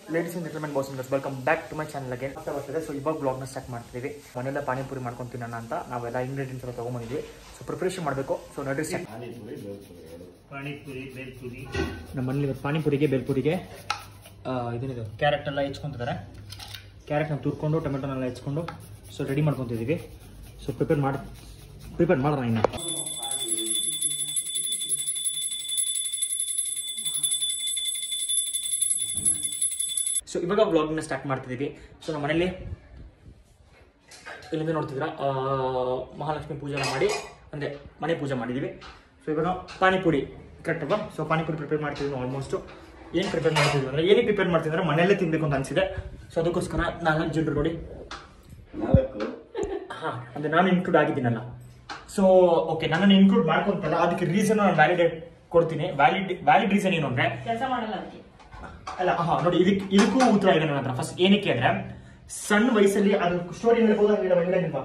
Ladies and gentlemen boss and welcome back to my channel again ಆಗ್ತಾ ಬರ್ತಿದೆ so ಇವಾಗ ಬ್ಲಾಗ್ನ start ಮಾಡ್ತಿದ್ದೀವಿ ಮನೆಯಲ್ಲ ಪಾನಿಪುರಿ ಮಾಡ್ಕೊಂಡು ತಿನ್ನೋಣ ಅಂತ ನಾವೆಲ್ಲ ಇಂಗ್ರೀಡಿಯೆಂಟ್ಸ್ ಎಲ್ಲ ತೊಗೊಂಬಂದಿದ್ವಿ ಸೊ ಪ್ರಿಪ್ರೇಷನ್ ಮಾಡಬೇಕು ಸೊ ನಡ್ರಿ ಸ್ಟಾರ್ಟ್ ಪಾನಿಪುರಿ ಬೇಲ್ಪುರಿ ನಮ್ಮ ಮನೇಲಿ ಇವತ್ತು ಪಾನಿಪುರಿಗೆ ಬೇಲ್ಪುರಿಗೆ ಆ, ಇದೇನಿದು ಕ್ಯಾರೆಟ್ ಎಲ್ಲ ಹೆಚ್ಕೊಂತಿದ್ದಾರೆ ಕ್ಯಾರೆಟ್ನ ತುರ್ಕೊಂಡು ಟೊಮೆಟೊನೆಲ್ಲ ಹೆಚ್ಕೊಂಡು ಸೊ ರೆಡಿ ಮಾಡ್ಕೊತಿದ್ದೀವಿ ಸೊ ಪ್ರಿಪೇರ್ ಮಾಡಿ ಪ್ರಿಪೇರ್ ಮಾಡೋಣ ಇನ್ನು ಸೊ ಇವಾಗ ವ್ಲಾಗ್ನ ಸ್ಟಾರ್ಟ್ ಮಾಡ್ತಿದ್ದೀವಿ ಸೊ ನಮ್ಮ ಮನೇಲಿ ಇಲ್ಲಿಂದ ನೋಡ್ತಿದ್ದೀರಾ ಆ, ಮಹಾಲಕ್ಷ್ಮಿ ಪೂಜೆ ಮಾಡಿ ಅಂದರೆ ಮನೆ ಪೂಜೆ ಮಾಡಿದ್ದೀವಿ ಸೊ ಇವಾಗ ಪಾನಿಪುರಿ ಕರೆಕ್ಟ್ ಅಲ್ವಾ ಸೊ ಪಾನಿಪುರಿ ಪ್ರಿಪೇರ್ ಮಾಡ್ತಿದ್ವಿ ಆಲ್ಮೋಸ್ಟ್ ಏನು ಪ್ರಿಪೇರ್ ಮಾಡ್ತಿದ್ವಿ ಅಂದರೆ ಏನಕ್ಕೆ ಪ್ರಿಪೇರ್ ಮಾಡ್ತಿದ್ವಿ ಅಂದರೆ ಮನೆಯಲ್ಲೇ ತಿನ್ನಬೇಕು ಅಂತ ಅನಿಸಿದೆ ಸೊ ಅದಕ್ಕೋಸ್ಕರ ನಾಲ್ಕು ಜನರು ನೋಡಿ ನಾಲ್ಕು ಹಾಂ ಅಂದರೆ ನಾನು ಇನ್ಕ್ಲೂಡ್ ಆಗಿದ್ದೀನಲ್ಲ ಸೊ ಓಕೆ ನನ್ನನ್ನು ಇನ್ಕ್ಲೂಡ್ ಮಾಡ್ಕೊಂತಲ್ಲ ಅದಕ್ಕೆ ರೀಸನ್ ನಾನು ವ್ಯಾಲಿಡೇಟ್ ಕೊಡ್ತೀನಿ ವ್ಯಾಲಿಡ್ ವ್ಯಾಲಿಡ್ ರೀಸನ್ ಏನು ಅಂದರೆ ಕೆಲಸ ಮಾಡಲ್ಲ ಅದಕ್ಕೆ ಅಲ್ಲ ಹಾ ನೋಡಿ ಇದಕ್ಕೆ ಇದಕ್ಕೂ ಉತ್ತರ ಇದೆ ನನ್ನ ಹತ್ರ ಫಸ್ಟ್ ಏನಕ್ಕೆ ಅಂದ್ರೆ ಸಣ್ಣ ವಯಸ್ಸಲ್ಲಿ ಅದು ಸ್ಟೋರಿ ಹೇಳ್ಬೋದಾ ಹೇಳ ಹೇಳೋದಿಲ್ವಾ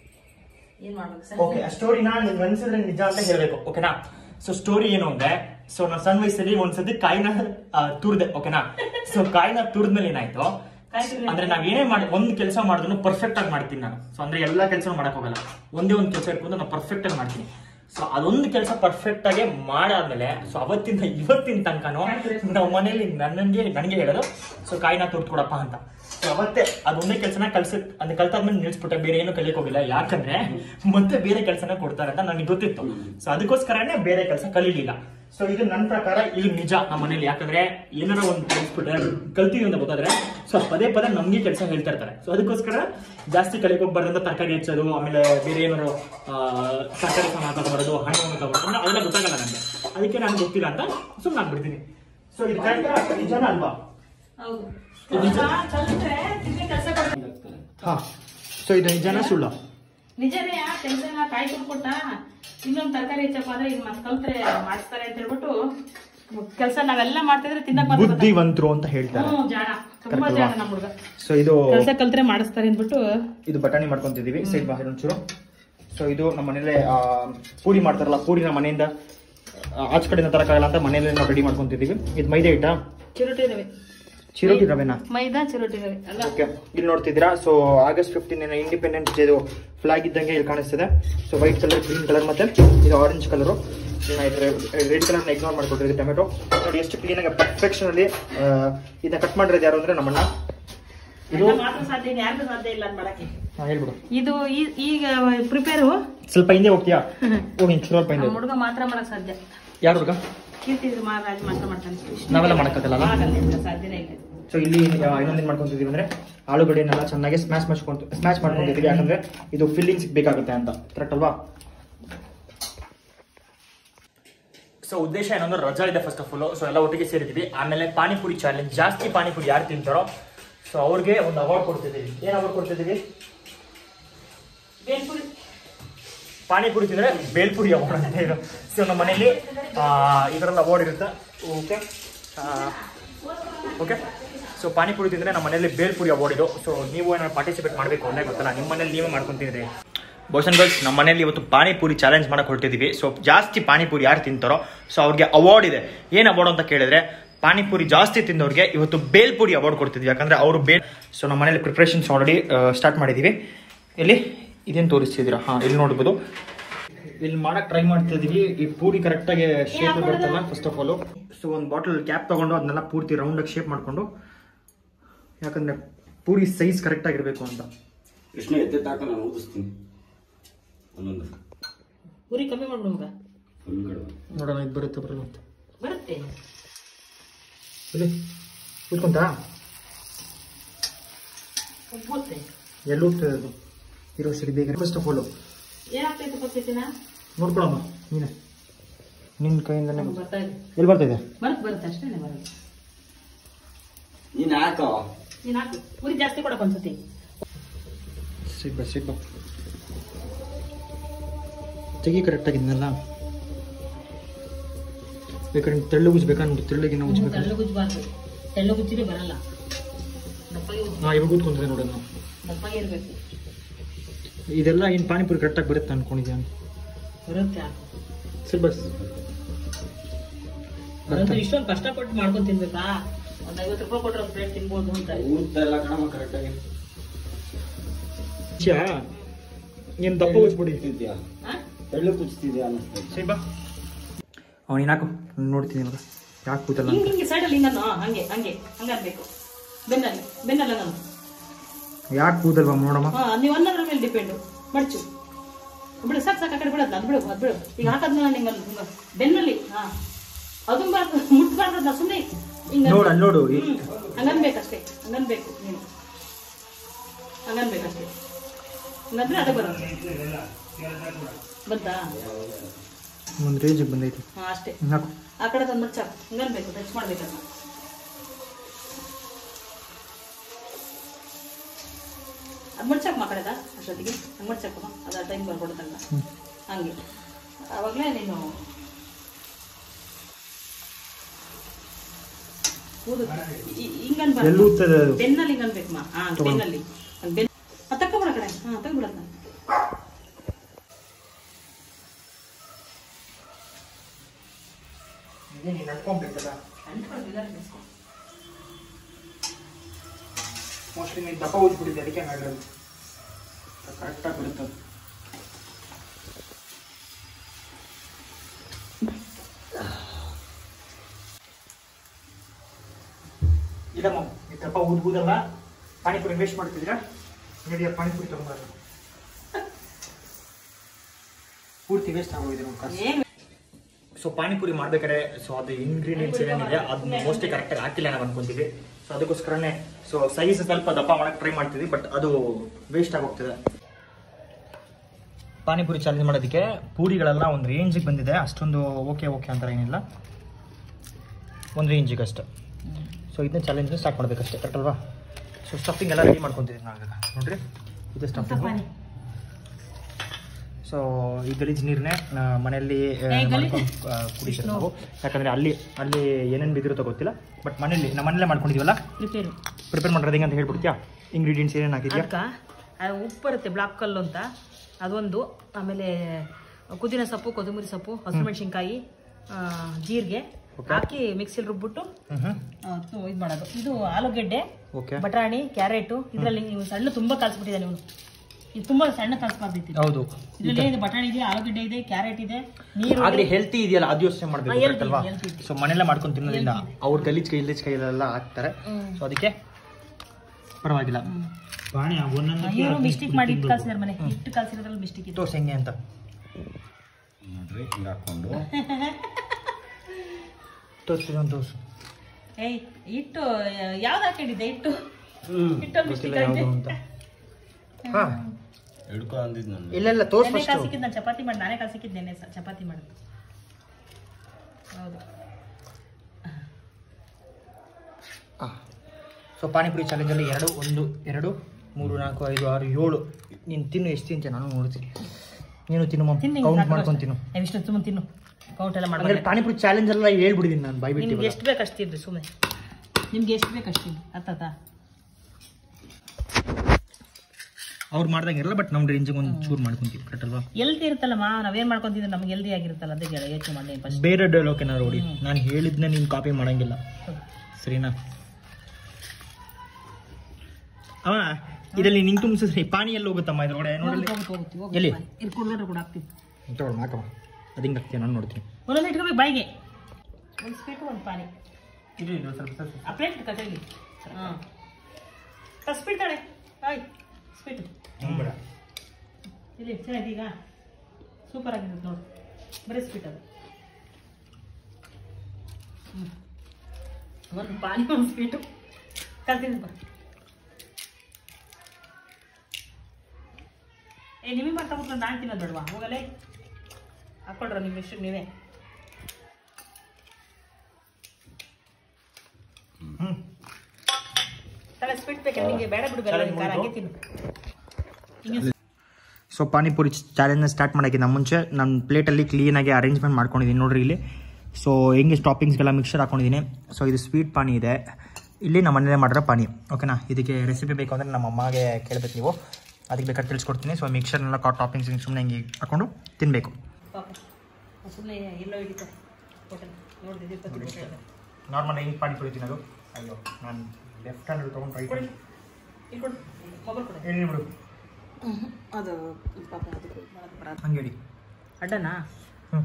ಏನ್ ಮಾಡ್ಬೇಕು ಸರ್ ಓಕೆ ಆ ಸ್ಟೋರಿನ ನಿಮ್ಗೆ ಅನ್ಸಿದ್ರೆ ನಿಜ ಅಂತ ಹೇಳ್ಬೇಕು ಓಕೆನಾ ಸೊ ಸ್ಟೋರಿ ಏನು ಅಂದ್ರೆ ಸೊ ನಾನು ಸಣ್ಣ ವಯಸ್ಸಲ್ಲಿ ಒಂದ್ಸತಿ ಕಾಯಿನ ತುರ್ದೆ ಓಕೆನಾ ಸೊ ಕಾಯಿನ ತುರ್ದ್ಮೇಲೆ ಏನಾಯ್ತು ಕಾಯಿ ತುರ್ದ್ರೆ- ಅಂದ್ರೆ ನಾವ್ ಏನೇ ಮಾಡಿ ಒಂದ್ ಕೆಲಸ ಮಾಡಿದ್ರು ಪರ್ಫೆಕ್ಟ್ ಆಗಿ ಮಾಡ್ತೀನಿ ನಾನು ಸೊ ಅಂದ್ರೆ ಎಲ್ಲಾ ಕೆಲಸ ಮಾಡಕ್ ಹೋಗಲ್ಲ ಒಂದೇ ಒಂದ್ ಕೆಲಸ ಇಟ್ಕೊಂಡು ನಾನು ಪರ್ಫೆಕ್ಟ್ ಆಗಿ ಮಾಡ್ತೀನಿ ಸೊ ಅದೊಂದು ಕೆಲಸ ಪರ್ಫೆಕ್ಟ್ ಆಗಿ ಮಾಡಾದ್ಮೇಲೆ ಸೊ ಅವತ್ತಿಂದ ಇವತ್ತಿನ ತನಕನೂ ನಾವು ಮನೇಲಿ ನನಗೆ ನನಗೆ ಹೇಳೋದು ಸೊ ಕಾಯಿನ ತುರ್ದು ಕೊಡಪ್ಪ ಅಂತ ಸೊ ಅವತ್ತೇ ಅದೊಂದೇ ಕೆಲಸನ ಕಲ್ಸ ಅಂದ್ರೆ ಕಲ್ತಾದ್ಮೇಲೆ ನಿಲ್ಸ್ಬಿಟ್ಟೆ ಬೇರೆ ಏನು ಕಲಿಯಕ್ ಹೋಗಿಲ್ಲ ಯಾಕಂದ್ರೆ ಮತ್ತೆ ಬೇರೆ ಕೆಲಸನ ಕೊಡ್ತಾರೆ ಅಂತ ನನಗೆ ಗೊತ್ತಿತ್ತು ಸೊ ಅದಕ್ಕೋಸ್ಕರನೇ ಬೇರೆ ಕೆಲಸ ಕಲೀಲಿಲ್ಲ ಸೊ ಇದು ನನ್ನ ಪ್ರಕಾರ ಇದು ನಿಜ ನಮ್ಮ ಮನೇಲಿ ಯಾಕಂದ್ರೆ ಏನಾರ ಒಂದು ಕಲಿಸ್ಬಿಟ್ರೆ ಕಲ್ತೀವಿ ಅಂತ ಗೊತ್ತಾದ್ರೆ ಸೊ ಪದೇ ಪದೇ ನಮ್ಗೆ ಕೆಲಸ ಹೇಳ್ತಾ ಇರ್ತಾರೆ ಸೊ ಅದಕ್ಕೋಸ್ಕರ ಜಾಸ್ತಿ ಕಲಿಯಕ್ ಹೋಗ್ಬಾರ್ದು ಅಂತ ತರಕಾರಿ ಹೆಚ್ಚೋದು ಆಮೇಲೆ ಬೇರೆ ಏನಾರು ಆ, ತರಕಾರಿ ಸಾಮಾನು ತಗೊಬರೋದು ಹಣ್ಣು ತಗೊಬರೋದು ಅದೆಲ್ಲ ಗೊತ್ತಾಗಲ್ಲ ನನಗೆ ಅದಕ್ಕೆ ನಾನು ಗೊತ್ತಿಲ್ಲ ಅಂತ ಸುಮ್ಮನೆ ಆಗ್ಬಿಡ್ತೀನಿ ಸೊ ಇದು ಕರೆಕ್ಟ್ ನಿಜನ ಅಲ್ವಾ ಹೌದು ಇದು ನಿಜ. ಆ, ಕಲ್ತ್ರೆ ತಿರ್ಗಿ ಕೆಲ್ಸ ಕೊಡ್ತಾರೆ ಹಾ ಸೊ ಇದು ನಿಜನ ಸುಳ್ಳು ನಿಜನೇ ಯಾ ಕೆಲಸ ಎಲ್ಲ ಕಾಯಿ ಕೊಟ್ಟ ಇನ್ನೊಂದ್ ತರಕಾರಿ ಹೆಚ್ಚಪ್ಪ ಅಂದ್ರೆ ಈಗ ಮತ್ ಕಲ್ತ್ರೆ ಮಾಡಿಸ್ತಾರೆ ಅಂತ ಹೇಳ್ಬಿಟ್ಟು ಕೆಲಸ ನಾವೆಲ್ಲ ಮಾಡ್ತಿದ್ರೆ ತಿನ್ನಕ್ ಬಂದ್ ಗೊತ್ತಾಗ್ತದೆ. ಬುದ್ಧಿವಂತರು ಅಂತ ಹೇಳ್ತಾರೆ ಹ್ಮ್ ಜಾಣ ತುಂಬಾ Correct ಜಾಣ ಅಲ್ವಾ? ನಮ್ಮ ಹುಡುಗ ಸೊ ಇದು ಕೆಲಸ ಕಲ್ತ್ರೆ ಮಾಡಿಸ್ತಾರೆ ಅಂದ್ಬಿಟ್ಟು ಇದು ಬಟಾಣಿ ಮಾಡ್ಕೊಂತಿದೀವಿ ಸೈಡ್ ಬಾಹಿರ ಒಂಚೂರು ಸೊ ಇದು ನಮ್ಮ ಮನೇಲೆ ಆ, ಪೂರಿ ಮಾಡ್ತಾರಲ್ಲ ಪೂರಿ ನಮ್ಮ ಮನೆಯಿಂದ ಆ, ಆಚೆ ಕಡೆಯಿಂದ ತರಕಾಗಲ್ಲ ಅಂತ ಮನೇಲಿ ನಾವು ರೆಡಿ ಮಾಡ್ಕೊಂತಿದೀವಿ ಇದು ಮೈದಾ ಹಿಟ್ಟ ಚಿರೋಟಿ ರವೆ ಚಿರೋಟಿ ರವೆನಾ ಮೈದಾ ಚಿರೋಟಿ ರವೆ ಅಲ್ಲ ಓಕೆ ಇಲ್ಲಿ ನೋಡ್ತಿದ್ದೀರಾ ಸೊ ಆಗಸ್ಟ್ ಫಿಫ್ಟೀನ್ ಇಂಡಿಪೆಂಡೆನ್ಸ್ ಡೇದು ಫ್ಲಾಗ್ ಇದ್ದಂಗೆ ಇಲ್ಲಿ ಕಾಣಿಸ್ತಿದೆ so white colour green colour ಮತ್ತೆ ಇದು ಆರೆಂಜ್ ಕಲರು ರೆಡ್ ಕಲರ್ನ ಇಗ್ನೋರ್ ಮಾಡ್ಕೊಟ್ಟಿದ್ದೀವಿ ಟೊಮೆಟೊ ನೋಡಿ ಎಷ್ಟು ಕ್ಲೀನಾಗಿ ಪರ್ಫೆಕ್ಷನ್ ಅಲ್ಲಿ ಆ, ಇದನ್ನ ಕಟ್ ಮಾಡಿರೋದು ಯಾರು ಅಂದ್ರೆ ನಮ್ಮಣ್ಣ ಇದು ಎಲ್ಲ ಮಾತ್ರ ಸಾಧ್ಯ ಇನ್ನು ಯಾರಿಗೂ ಸಾಧ್ಯ ಇಲ್ಲ ಅಂತ ಮಾಡಕ್ಕೆ ಹಾ, ಹೇಳ್ಬಿಡು ಇದು ಈ- ಈಗ ಪ್ರಿಪೇರು ಸ್ವಲ್ಪ ಹಿಂದೆ ಹೋಗ್ತೀಯಾ ಹೋಗಿ ಸ್ವಲ್ಪ ಹಿಂದೆ ನಮ್ಮ ಹುಡುಗ ಮಾತ್ರ ಮಾಡಕ್ ಸಾಧ್ಯ ಯಾರು ಹುಡುಗ ಕೀರ್ತಿ ಮಹಾರಾಜ್ ಮಾತ್ರ ಮಾಡ್ತಾನೆ ಇಷ್ಟು ನಾವೆಲ್ಲ ಮಾಡಕ್ಕಾಗಲ್ಲ ಆಗಲ್ಲ ಇದು ಸಾಧ್ಯನೇ ಇಲ್ಲ ಸೊ ಇಲ್ಲಿ ಇನ್ನೊಂದೇನು ಮಾಡ್ಕೊಂತಿದೀವಿ ಅಂದ್ರೆ ಆಲೂಗಡ್ಡೆನೆಲ್ಲ ಚೆನ್ನಾಗಿ ಸ್ಮ್ಯಾಶ್ ಮಾಡ್ಕೊಂತ ಸ್ಮ್ಯಾಶ್ ಮಾಡ್ಕೊಂಡಿದ್ದೀವಿ ಯಾಕಂದ್ರೆ ಇದು ಫಿಲ್ಲಿಂಗ್ಸ್ ಬೇಕಾಗುತ್ತೆ ಅಂತ ಕರೆಕ್ಟ್ ಅಲ್ವಾ ಸೊ ಉದ್ದೇಶ ಏನಂದ್ರೆ ರಜಾ ಇದೆ ಫಸ್ಟ್ ಆಫ್ ಆಲ್ ಸೊ ಎಲ್ಲ ಒಟ್ಟಿಗೆ ಸೇರಿದ್ವಿ ಆಮೇಲೆ ಪಾನಿಪುರಿ ಚಾಲೆಂಜ್ ಜಾಸ್ತಿ ಪಾನಿಪುರಿ ಯಾರು ತಿಂತಾರೋ ಸೊ ಅವ್ರಿಗೆ ಒಂದು ಅವಾರ್ಡ್ ಕೊಡ್ತಿದ್ದೀವಿ ಏನು ಅವಾರ್ಡ್ ಕೊಡ್ತಿದ್ದೀವಿ ಬೇಲ್ಪುರಿ ಪಾನಿಪುರಿ ತಿಂದ್ರೆ ಬೇಲ್ಪುರಿ ಅವಾರ್ಡ್ ಅಂತ ಇದು ಸೊ ನಮ್ಮ ಮನೇಲಿ ಇದರಲ್ಲಿ ಅವಾರ್ಡ್ ಇರುತ್ತೆ ಓಕೆ ಓಕೆ ಸೊ ಪಾನಿಪುರಿ ತಿಂದ್ರೆ ನಮ್ಮ ಮನೇಲಿ ಬೇಲ್ಪುರಿ ಅವಾರ್ಡ್ ಇದು ಸೊ ನೀವು ಏನಾದ್ರು ಪಾರ್ಟಿಸಿಪೇಟ್ ಮಾಡಬೇಕು ಅನ್ನೇ ಗೊತ್ತಲ್ಲ ನಿಮ್ಮ ಮನೇಲಿ ನೀವೇ ಮಾಡ್ಕೊಂತಿದ್ರಿ ಬಾಯ್ಸ್ ಅಂಡ್ ಗರ್ಲ್ಸ್ ನಮ್ಮ ಮನೇಲಿ ಇವತ್ತು ಪಾನಿಪುರಿ ಚಾಲೆಂಜ್ ಮಾಡಕ್ ಹೊರಟಿದ್ದೀವಿ ಸೊ ಜಾಸ್ತಿ ಪಾನಿಪುರಿ ಯಾರು ತಿಂತಾರೋ ಸೊ ಅವ್ರಿಗೆ ಅವಾರ್ಡ್ ಇದೆ ಏನು ಅವಾರ್ಡ್ ಅಂತ ಕೇಳಿದ್ರೆ ಪಾನಿಪುರಿ ಜಾಸ್ತಿ ತಿಂದವ್ರಿಗೆ ಇವತ್ತು ಬೇಲ್ಪುರಿ ಅವಾರ್ಡ್ ಕೊಡ್ತಿದ್ವಿ ಯಾಕಂದ್ರೆ ಅವರು ಬೇಲ್ ಸೊ ನಮ್ಮ ಮನೇಲಿ ಪ್ರಿಪ್ರೇಷನ್ಸ್ ಆಲ್ರೆಡಿ ಸ್ಟಾರ್ಟ್ ಮಾಡಿದ್ದೀವಿ ಇಲ್ಲಿ ಇದೇನು ತೋರಿಸ್ತಿದ್ದೀರಾ ಹಾಂ ಇಲ್ಲಿ ನೋಡ್ಬೋದು ಇಲ್ಲಿ ಮಾಡಕ್ ಟ್ರೈ ಮಾಡ್ತಾ ಇದೀವಿ ಈ ಪೂರಿ ಕರೆಕ್ಟಾಗಿ ಶೇಪ್ ಬರ್ತಲ್ಲ ಫಸ್ಟ್ ಆಫ್ ಆಲ್ ಸೊ ಒಂದು ಬಾಟಲ್ ಕ್ಯಾಪ್ ತಗೊಂಡು ಅದನ್ನೆಲ್ಲ ಪೂರ್ತಿ ರೌಂಡಾಗಿ ಶೇಪ್ ಮಾಡಿಕೊಂಡು ಯಾಕಂದ್ರೆ ಪೂರಿ ಸೈಜ್ ಕರೆಕ್ಟ್ ಆಗಿರ್ಬೇಕು ಅಂತ ಕೃಷ್ಣ ಎತ್ತೆತ್ತಾಕ ನಾನು ಓದಿಸ್ತೀನಿ ಒಂದೊಂದು ಪೂರಿ ಕಮ್ಮಿ ಮಾಡ್ಬಿಡು ಮಗ ಫುಲ್ ಕಡೆ ನೋಡೋಣ ಇದು ಬರುತ್ತೆ ಬರಲ್ಲ ಅಂತ ಬರುತ್ತೆ ಇಲ್ಲಿ ಕೂತ್ಕೊಂತಾ ಉಬ್ಬುತ್ತೆ ಎಲ್ಲಿ ಹೋಗ್ತದೆ ಅದು ಇರೋ ಸರಿ ಬೇಗ ಫಸ್ಟ್ ಆಫ್ ಆಲ್ ಏನಾಗ್ತೈತೆ ಗೊತ್ತೈತಿನ ನೋಡ್ಕೊಳಮ್ಮ ನೀನೆ ನಿನ್ನ ಕೈಯಿಂದನೇ ಬರ್ತಾ ಇದೆ ಎಲ್ಲಿ ಬರ್ತಿದೆ ಬರುತ್ತೆ ಬರುತ್ತೆ ಅಷ್ಟೇ ಬರುತ್ತೆ ನೀನ್ ಯಾಕೋ ನೀನ್ ಹಾಕು ಪೂರಿ ಜಾಸ್ತಿ ಕೊಡಕ್ ಅನ್ಸತಿ ಸಿಗ್ಬ ಸಿಗ್ಬ ತೆಗಿ ಕರೆಕ್ಟಾಗಿದ್ನಲ್ಲ ಬೇಕಾದ್ರೆ ತೆಳ್ಳು ಉಜ್ಬೇಕಾ ನೋಡಿ ತೆಳ್ಳಗಿನ ಉಜ್ಬೇಕಾ ತೆಳ್ಳು ಗುಜ್ಬಾರ್ದು ತೆಳ್ಳು ಗುಜ್ಜಿದ್ರೆ ಬರಲ್ಲ ದಪ್ಪಗೆ ಉಜ್ಜು. ಹಾಂ ಇವಾಗ ಕೂತ್ಕೊಂತಿದೆ ನೋಡೋಣ ದಪ್ಪಗೆ ಇರ್ಬೇಕು ಇದೆಲ್ಲ ಏನು ಪಾನಿಪುರಿ ಕರೆಕ್ಟಾಗಿ ಬರುತ್ತೆ ಅನ್ಕೊಂಡಿದ್ಯಾ ಬರುತ್ತೆ ಹಾಕು. ಸರಿ ಬಸ್ ಬರುತ್ತೆ ಇಷ್ಟೊಂದು ಕಷ್ಟಪಟ್ಟು ಮಾಡ್ಕೊಂಡ್ ತಿನ್ಬೇಕಾ ಒಂದ್ ಐವತ್ತು ರೂಪಾಯಿ ಕೊಟ್ರೆ ಒಂದು ಪ್ಲೇಟ್ ತಿನ್ಬೋದು ಅಂತ ಊಟ ಎಲ್ಲ ಕಣಮ್ಮ ಕರೆಕ್ಟಾಗಿ ನೀನು ದಪ್ಪ ಉಜ್ಬಿಡಿ ಕುಚ್ತಿದ್ಯಾ ಹಾ? ಎಳ್ಳು ಕುಚ್ತಿದ್ಯಾ ಅನ್ನಿಸ್ತದೆ ಸರಿ ಬಾ ಅವನು ಹಾಕು ನೋಡ್ತೀನಿ ಇವಾಗ ಯಾಕೆ ಕೂತಲ್ಲ ಹಿಂಗ್ ಹಿಂಗೆ ಸೈಡಲ್ಲಿ ಹಿಂಗನ್ನು ಹಂಗೆ ಹಂಗೆ ಹಂಗನ್ಬೇಕು ಬೆನ್ನಲ್ಲಿ ಬೆನ್ನಲ್ಲ ನಾನು ಯಾಕೆ ಕೂದಲ್ವಾ ನೋಡಮ್ಮ ಹಾ ನೀವು ಅನ್ನೋದ್ರ ಮೇಲೆ ಡಿಪೆಂಡು ಮಡ್ಚು ಬಿಡು ಸಾಕು ಸಾಕು ಆ ಕಡೆ ಬಿಡೋದು ಅದು ಬಿಡು ಅದು ಬಿಡು ಈಗ ಹಾಕದ್ನ ನಿಂಗೆ ಹಿಂಗ ಬೆನ್ನಲ್ಲಿ ಹಾ ಅದು ಬಾರ್ದು ಮುಟ್ಬಾರ್ದು ಅದನ್ನ ಸುಮ್ಮನೆ ಹಿಂಗ ನೋಡು ಅಲ್ಲಿ ನೋಡು ಈ- ಹ್ಮ್ ಹಂಗನ್ಬೇಕಷ್ಟೇ ಹಂಗನ್ಬೇಕು ನೀನು ಹಂಗನ್ಬೇಕಷ್ಟೇ ಹಂಗಂದ್ರೆ ಅದೇ ಬರೋದು ಬಂತಾ ಒಂದು ರೇಜಿಗೆ ಬಂದೈತಿ ಹಾ ಅಷ್ಟೇ ಹಾಕು ಆ ಕಡೆ ತಂದು ಮಡ್ಚ ಹಂಗನ್ಬೇಕು ಟಚ್ ಮಾಡ್ಬೇಕನ್ನ ಅದು ಮಡ್ಚಾಕ ಆ ಕಡೆದ ಅಷ್ಟೊತ್ತಿಗೆ ಹಂಗೆ ಮಡ್ಚಾಕಮ್ಮ ಅದು ಟೈಮ್ ಬರ್ಕೊಡುತ್ತಲ್ಲ ಹಂಗೆ ಆವಾಗಲೇ ನೀನು ಕೂದು ಹಿಂಗನ್ ಎಲ್ಲಿ ಊದ್ತದೆ ಅದು? ಬೆನ್ನಲ್ಲಿ ಹಿಂಗ್ ಅನ್ಬೇಕಮ್ಮ ಹಾ ಬೆನ್ನಲ್ಲಿ ಹಂಗ್ ಬೆನ್ ಅದು ತಕ್ಕೊಬಿಡ ಕಡೆ ಹಾ ತಗೊಬಿಡತ್ತ ನಡ್ಕೊಂಡ್ಬಿಟ್ಟಲ್ಲ ಮೋಸ್ಟ್ಲಿ ನೀನು ದಪ್ಪ ಉಜ್ಬಿಟ್ಟಿದ್ದೆ ಅದಕ್ಕೆ ಮಾಡೋದು ಕರೆಕ್ಟಾಗಿ ಬಿಡುತ್ತೆ ಇದಮ್ಮ ಈ ದಪ್ಪ ಊದ್ಬೋದಲ್ಲ ಪಾನಿಪುರಿ ವೇಸ್ಟ್ ಮಾಡ್ತಿದ್ದೀರಾ ನಡಿಯ ಪಾನಿಪುರಿ ತಗೊಂಬಾರ ಪೂರ್ತಿ ವೇಸ್ಟ್ ಆಗೋಗಿದೆ ನಮ್ಮ ಕಾಸು ಏನ್ ಸೊ ಪಾನಿಪುರಿ ಮಾಡ್ಬೇಕಾದ್ರೆ ಸೊ ಅದು ಇಂಗ್ರೀಡಿಯೆಂಟ್ಸ್ ಏನೇನಿದೆ ಅದನ್ನ ಮೋಸ್ಟ್ಲಿ ಕರೆಕ್ಟಾಗಿ ಹಾಕಿಲ್ಲ ನಾವು ಅನ್ಕೊಂತೀವಿ ಸೊ ಅದಕ್ಕೋಸ್ಕರನೇ ಸೊ ಸೈಜ್ ಸ್ವಲ್ಪ ದಪ್ಪ ಮಾಡಕ್ಕೆ ಟ್ರೈ ಮಾಡ್ತಿದ್ವಿ ಬಟ್ ಅದು ವೇಸ್ಟ್ ಆಗೋಗ್ತದೆ ಪಾನಿಪುರಿ ಚಾಲೆಂಜ್ ಮಾಡೋದಕ್ಕೆ ಪೂರಿಗಳೆಲ್ಲ ಒಂದು ರೇಂಜಿಗೆ ಬಂದಿದೆ ಅಷ್ಟೊಂದು ಓಕೆ ಓಕೆ ಅಂತಾರೆ ಏನಿಲ್ಲ ಒಂದು ರೇಂಜಿಗೆ ಅಷ್ಟೆ ಸೊ ಇದನ್ನ ಚಾಲೆಂಜ್ ಸ್ಟಾರ್ಟ್ ಮಾಡಬೇಕಷ್ಟೇ ಕರೆಕ್ಟ್ ಅಲ್ವಾ ಸೊ ಸ್ಟಫಿಂಗ್ ಎಲ್ಲ ರೆಡಿ ಮಾಡ್ಕೊತಿದ್ದೀವಿ ನಾವೀಗ ನೋಡ್ರಿ ಇದು ಸ್ಟಫಿಂಗ್ ಪಾನಿ. ಸೊ ಈ ಗಲೀಜ್ ನೀರನ್ನೇ ಮನೆಯಲ್ಲಿ ಆ, ಏ, ಗಲೀಜ್- ಮಾಡ್ಕೊಂಡು, ಆ, ಕುಡಿತೀವಿ ನಾವು ಯಾಕಂದ್ರೆ ಅಲ್ಲಿ ಅಲ್ಲಿ ಏನೇನು ಬಿದ್ದಿರುತ್ತೋ ಗೊತ್ತಿಲ್ಲ ಬಟ್ ಮನೇಲಿ ನಮ್ಮ ಮನೇಲೆ ಮಾಡ್ಕೊಂಡಿದ್ದೀವಲ್ಲ ರಿಪೇರು ಪ್ರಿಪೇರ್ ಮಾಡೋದು ಹೆಂಗೆ ಅಂತ ಹೇಳ್ಬಿಡ್ತೀಯಾ ಇಂಗ್ರೀಡಿಯೆಂಟ್ಸ್ ಏನೇನು ಹಾಕಿದ್ಯಾ ಅದಕ್ಕೆ ಉಪ್ಪು ಬರುತ್ತೆ ಬ್ಲಾಕ್ ಕಲ್ಲು ಅಂತ ಅದೊಂದು ಆಮೇಲೆ ಕುದಿನ ಸೊಪ್ಪು ಕೊತ್ತಂಬರಿ ಸೊಪ್ಪು ಹಸಿಮೆಣಸಿನ್ಕಾಯಿ ಜೀರಿಗೆ ಹಾಕಿ ಮಿಕ್ಸಿಲಿ ರುಬ್ಬಿಟ್ಟು ಹ್ಞೂ ಇದು ಮಾಡೋದು ಇದು ಆಲೂಗೆಡ್ಡೆ ಓಕೆ ಬಟಾಣಿ ಕ್ಯಾರೆಟು ಇದರಲ್ಲಿ ನೀವು ಸಣ್ಣ ತುಂಬಾ ಕಲ್ಸ್ಬಿಟ್ಟಿದೆ ನೀವು ಇದು ತುಂಬಾ ಸಣ್ಣ ಕಲ್ಸ್ಬಾರ್ದಿತ್ತು ಹೌದು ಇದರಲ್ಲಿ ಇದೆ ಬಟಾಣಿ ಇದೆ ಆಲೂಗೆಡ್ಡೆ ಇದೆ ಕ್ಯಾರೆಟ್ ಇದೆ ನೀರು ಆದ್ರೆ ಹೆಲ್ತಿ ಇದೆಯಲ್ಲ ಅದು ಯೋಚನೆ ಹಾ, ಮಾಡಬೇಕು healthy ಅಲ್ವಾ ಇದೆ, healthy ಇದೆ. ಸೊ ಮನೆಯಲ್ಲೇ ಮಾಡ್ಕೊಂಡು ತಿನ್ನೋದ್ರಿಂದ ಅವ್ರ ಗಲೀಜ್ ಕೈ ಗಲೀಜ್ ಕೈಯಲ್ಲೆಲ್ಲ ಹಾಕ್ತಾರೆ ಸೊ ಅದಕ್ಕೆ ಪರವಾಗಿಲ್ಲ ಪಾಣಿ ಒಂದೊಂದು ಇವರು ಮಿಸ್ಟೇಕ್ ಮಾಡಿ ಇಟ್ಟು ಕಲ್ಸಿದಾರೆ ಮನೆ ಇಟ್ಟು ಕಲ್ಸಿರೋದ್ರಲ್ಲಿ ಮಿಸ್ಟೇಕ್ ಇದೆ ತೋರ್ಸಿ ಹೆಂಗೆ ಅಂತ ನೋಡ್ರಿ ಹಿಂಗೆ ಹಾಕೊಂಡು ತೋರಿಸಿ ಒಂದು ತೋರಿಸು ಏಯ್ ಇಟ್ಟು ಯಾವ್ದು ಹಾಕೊಂಡಿದ್ದೆ ಇಟ್ಟು ಇಟ್ಟಲ್ಲಿ ಮಿಸ್ಟೇಕ್ ಗೊತ್ತಿಲ್ಲ ಆಗಿದೆ ಯಾವುದು ಅಂತ ಹಾ ಹಿಡ್ಕೊ ಅಂದಿದ್ದು ನಾನು ಇಲ್ಲ ಇಲ್ಲ ತೋರ್ಸು ನೆನ್ನೆ ಕಾಲ್ ಫಸ್ಟು ಸಿಕ್ಕಿದ್ದು ನಾನು ಚಪಾತಿ ಮಾಡಿ ನಾನೇ ಕಾಲ್ ಸಿಕ್ಕಿದ್ದು ನೆನ್ನೆ ಸ- ಚಪಾತಿ ಮಾಡಿದ್ದು ಹೌದು ಸೊ ಪಾನಿಪುರಿ ಚಾಲೆಂಜಲ್ಲಿ ಎರಡು ಒಂದು ಎರಡು ಮೂರು ನಾಲ್ಕು ಐದು ಆರು ಏಳು ನೀನು ತಿನ್ನು ಎಷ್ಟು ತಿಂತೆ ನಾನು ನೋಡ್ತೀನಿ ನೀನು ತಿನ್ನು ತಿನ್ನಿ ಕೌಂಟ್ ಮಾಡ್ಕೊಂಡು ತಿನ್ನು ನೀವು ಇಷ್ಟು ಸುಮ್ಮನೆ ತಿನ್ನು ಕೌಂಟ್ ಎಲ್ಲ ಅಂದ್ರೆ ಮಾಡಬೇಕು ಪಾನಿಪುರಿ ಚಾಲೆಂಜ್ ಎಲ್ಲ ಹೇಳ್ಬಿಡಿದೀನಿ ನಾನು ಬಾಯ್ ನಿಮ್ಗೆ ಬಿಟ್ಟು ಎಷ್ಟು ಬೇಕು ಅಷ್ಟು ತಿನ್ರಿ ಸುಮ್ಮನೆ ನಿಮ್ಗೆ ಎಷ್ಟು ಬೇಕು ಅಷ್ಟು ತಿನ್ನಿ ಅತ್ತಾತ ಅವ್ರು ಮಾಡ್ದಂಗೆ ಇರಲ್ಲ ಬಟ್ ನಮ್ಮ ರೇಂಜಿಗೆ ಒಂದು ಚೂರು ಮಾಡ್ಕೊಂತೀವಿ ಕರೆಕ್ಟ್ ಅಲ್ವಾ ಎಲ್ದಿ ಇರುತ್ತಲ್ಲಮ್ಮ ನಾವೇನ್ ಮಾಡ್ಕೊಂತಿದ್ರೆ ನಮ್ಗೆ ಎಲ್ದಿ ಆಗಿರುತ್ತಲ್ಲ ಅದೇ ಹೇಳ ಯೋಚನೆ ಮಾಡಿ ಫಸ್ಟ್ ಬೇರೆ ಡೈಲಾಗ್ ಏನಾರು ನೋಡಿ ನಾನು ಹೇಳಿದ್ನ ನೀನು ಕಾಪಿ ಮಾಡಂಗಿಲ್ಲ ಸರಿನಾ ಅವ ಇದರಲ್ಲಿ ನಿಂಗೆ ತುಂಬಿಸಿದ್ರಿ ಪಾನಿ ಎಲ್ಲ ಹೋಗುತ್ತಮ್ಮ ಇದ್ರೊಳಗಡೆ ನೋಡಲಿ ಎಲ್ಲಿ? ಇಲ್ಲಿ ಕುಡ್ಲೋಡ್ರೆ ಕೂಡ ಹಾಕ್ತೀವಿ ತಗೊಳ್ಳಿ ಹಾಕಮ್ಮ ಅದು ಹಿಂಗೆ ಹಾಕ್ತೀನಿ ನಾನು ನೋಡ್ತೀನಿ ಒಂದೊಂದು ಇಟ್ಕೋಬೇಕು ಬಾಯಿಗೆ ಒಂದು ಸ್ವೀಟು ಒಂದು ಪಾನಿ ಇದು ಇದು ಸ್ವಲ್ಪ ಸ್ವಲ್ಪ ಆ ಪ್ಲೇಟ್ ಇಟ್ಕೊ ಕೈಲಿ ಹಾಂ ಸ್ವೀಟ್ ತಾಳೆ ಆಯ್ ಸ್ವೀಟ್ ಬೇಡ ಇಲ್ಲಿ ಚೆನ್ನಾಗಿ ಈಗ ಸೂಪರ್ ಆಗಿರುತ್ತೆ ನೋಡಿ ಬರೀ ಸ್ವೀಟ್ ಅದು ಹ್ಞೂ ಒಂದು ಪಾನಿ ಒಂದು ಸ್ವೀಟು ಕಲ್ತೀನಿ ಬಾ ಏ ನಿಮಗೆ ಮಾಡ್ತಾ ಬಿಟ್ಟು ನಾನು ತಿನ್ನೋದು ಬೇಡವಾ ಹೋಗಲೇ ಹಾಕೊಳ್ರ ನಿಮ್ಮ ಇಷ್ಟು ನೀವೇ ಹ್ಞೂ ತಲೆ ಸ್ವೀಟ್ ಬೇಕಾ ನಿಮಗೆ ಬೇಡ ಬಿಡು ಬೇಡ ಖಾರ ಹಾಗೆ ತಿನ್ನು ಹಿಂಗೆ ಸೊ ಪಾನಿಪುರಿ ಚಾಲೆಂಜ್ನ ಸ್ಟಾರ್ಟ್ ಮಾಡೋಕ್ಕಿಂತ ಮುಂಚೆ ನನ್ನ ಪ್ಲೇಟಲ್ಲಿ ಕ್ಲೀನಾಗಿ ಅರೇಂಜ್ಮೆಂಟ್ ಮಾಡ್ಕೊಂಡಿದ್ದೀನಿ ನೋಡ್ರಿ ಇಲ್ಲಿ ಸೊ ಹೆಂಗೆ ಟಾಪಿಂಗ್ಸ್ಗೆಲ್ಲ ಮಿಕ್ಸರ್ ಹಾಕೊಂಡಿದ್ದೀನಿ ಸೊ ಇದು ಸ್ವೀಟ್ ಪಾನಿ ಇದೆ ಇಲ್ಲಿ ನಮ್ಮ ಮನೇಲೆ ಮಾಡಿರೋ ಪಾನಿ ಓಕೆನಾ ಇದಕ್ಕೆ ರೆಸಿಪಿ ಬೇಕು ಅಂದರೆ ನಮ್ಮ ಅಮ್ಮಗೆ ಕೇಳಬೇಕು ನೀವು ಅದಕ್ಕೆ ಬೇಕಾದ್ರೆ ತಿಳಿಸ್ಕೊಡ್ತೀನಿ ಸೊ ಮಿಕ್ಸರ್ನೆಲ್ಲ ಕಾ ಟಾಪಿಂಗ್ಸ್ ಸುಮ್ಮನೆ ಹಿಂಗೆ ಹಾಕೊಂಡು ತಿನ್ನಬೇಕು ಪಾಪ ಸುಮ್ಮನೆ ಎಲ್ಲೋ ಹಿಡಿತಾರೆ ಹೋಟೆಲ್ ನೋಡಿದ್ರೆ ಇಪ್ಪತ್ತು ರೂಪಾಯಿ ಹೇಳಿದೆ. ನಾರ್ಮಲ್ ಹೆಂಗೆ ಪಾನಿಪುರಿ ತಿನ್ನೋದು ಅಯ್ಯೋ ನಾನು ಲೆಫ್ಟ್ ಹ್ಯಾಂಡ್ ತೊಗೊಂಡು ರೈಟ್ ಕೊಡಿ ಇಲ್ಲಿ ಕೊಡು ಮೊಬೈಲ್ ಕೊಡು ಹೇಳಿ ಬಿಡು ಅದು ಪಾಪ ಅದು ಮಾಡಕ್ಕೆ ಬರಲ್ಲ. ಹಂಗೆ ಹೇಳಿ ಅಡ್ಡನಾ ಹ್ಞೂ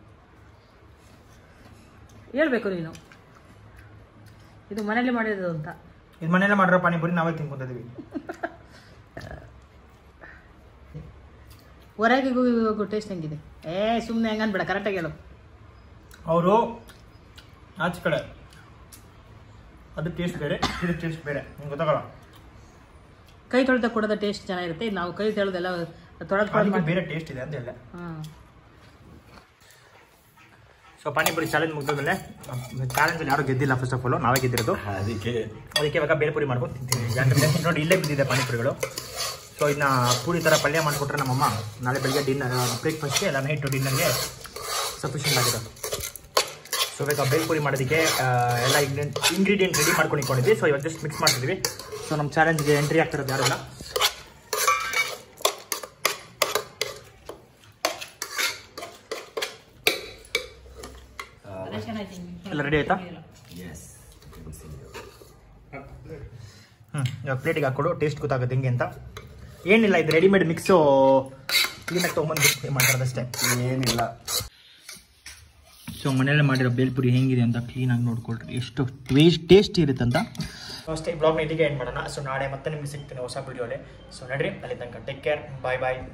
ಹೇಳ್ಬೇಕು ನೀನು ಇದು ಮನೇಲಿ ಮಾಡಿರೋದು ಅಂತ ಇದು ಮನೆಯಲ್ಲೇ ಮಾಡಿರೋ ಪಾನಿಪುರಿ ನಾವೇ ತಿನ್ಕೊಂತಿದ್ವಿ ಹೊರಗಿಗೂ ಇವಾಗೂ ಟೇಸ್ಟ್ ಹೆಂಗಿದೆ ಏ ಸುಮ್ಮನೆ ಹೆಂಗನ್ಬೇಡ ಕರೆಕ್ಟಾಗಿ ಹೇಳು ಅವರು ಆಚೆ ಕಡೆ ಅದು ಟೇಸ್ಟ್ ಬೇರೆ ಇದು ಟೇಸ್ಟ್ ಬೇರೆ ನಿಮ್ಗೆ ಗೊತ್ತಾಗಲ್ಲ ಕೈ ತೊಳೆದ ಕೊಡೋದ ಟೇಸ್ಟ್ ಚೆನ್ನಾಗಿರುತ್ತೆ ಇದು ನಾವು ಕೈ ತೊಳೆದೆಲ್ಲ ತೊಳೆದು ಅದಕ್ಕೆ ಬೇರೆ ಟೇಸ್ಟ್ ಇದೆ ಅಂತ ಹೇಳಿದೆ ಹಾಂ ಸೊ ಪಾನಿಪುರಿ ಚಾಲೆಂಜ್ ಮುಗಿದ್ಮೇಲೆ ಚಾಲೆಂಜಲ್ಲಿ ಯಾರು ಗೆದ್ದಿಲ್ಲ ಫಸ್ಟ್ ಆಫ್ ಆಲ್ ನಾವೇ ಗೆದ್ದಿರೋದು ಅದಕ್ಕೆ ಅದಕ್ಕೆ ಇವಾಗ ಬೇಲ್ಪುರಿ ಮಾಡ್ಕೊಂಡು ತಿಂತೀನಿ ಯಾಕಂದರೆ ನೋಡಿ ಇಲ್ಲೇ ಬಿದ್ದಿದೆ ಪಾನಿಪುರಿಗಳು ಸೊ ಇದನ್ನ ಪೂರಿ ಥರ ಪಲ್ಯ ಮಾಡಿಕೊಟ್ರೆ ನಮ್ಮಮ್ಮ ನಾಳೆ ಬೆಳಗ್ಗೆ ಡಿನ್ನರ್ ಬ್ರೇಕ್ಫಾಸ್ಟ್ಗೆ ಇಲ್ಲ ನೈಟ್ ಡಿನ್ನರ್ಗೆ ಸಫಿಷಿಯೆಂಟ್ ಆಗಿದೆ ಸೊ ಇವಾಗ ಬೇಲ್ಪುರಿ ಮಾಡೋದಕ್ಕೆ ಆ, ಎಲ್ಲ ಇಂಗ್ರೀಡಿಯಂಟ್ ಇಂಗ್ರೀಡಿಯೆಂಟ್ ರೆಡಿ ಮಾಡ್ಕೊಂಡು ಇಟ್ಕೊಂಡಿದ್ವಿ ಸೊ ಇವಾಗ ಜಸ್ಟ್ ಮಿಕ್ಸ್ ಮಾಡ್ತಿದ್ವಿ ಸೊ ನಮ್ಮ ಚಾಲೆಂಜ್ಗೆ ಎಂಟ್ರಿ ಆಗ್ತಿರೋದು ಯಾರಿಲ್ಲ ಎಲ್ಲ ರೆಡಿ ಆಯ್ತಾ ಎಸ್ ಹ್ಞೂ ಇವಾಗ ಪ್ಲೇಟಿಗೆ ಹಾಕ್ಕೊಡು ಟೇಸ್ಟ್ ಗೊತ್ತಾಗುತ್ತೆ ಹೆಂಗೆ ಅಂತ ಏನಿಲ್ಲ ಇದು ರೆಡಿಮೇಡ್ ಮಿಕ್ಸು ಕ್ಲೀನಾಗಿ ತೊಗೊಂಬಂದು ಮಾಡ್ತಾರದಷ್ಟೇ ಏನಿಲ್ಲ ಸೊ ಮನೆಯಲ್ಲೇ ಮಾಡಿರೋ ಬೇಲ್ಪುರಿ ಹೆಂಗಿದೆ ಅಂತ ಕ್ಲೀನಾಗಿ ನೋಡ್ಕೊಳ್ರಿ ಎಷ್ಟು ಟೇಸ್ಟ್ ಟೇಸ್ಟ್ ಇರುತ್ತೆ ಅಂತ ಅಷ್ಟೇ ಬ್ಲಾಗ್ನ ಇಲ್ಲಿಗೆ ಎಂಡ್ ಮಾಡೋಣ ಸೊ ನಾಳೆ ಮತ್ತೆ ನಿಮ್ಗೆ ಸಿಗ್ತೀನಿ ಹೊಸ ವಿಡಿಯೋಲಿ ಸೊ ನಡ್ರಿ ಅಲ್ಲಿ ತನಕ ಟೇಕ್ ಕೇರ್ ಬಾಯ್ ಬಾಯ್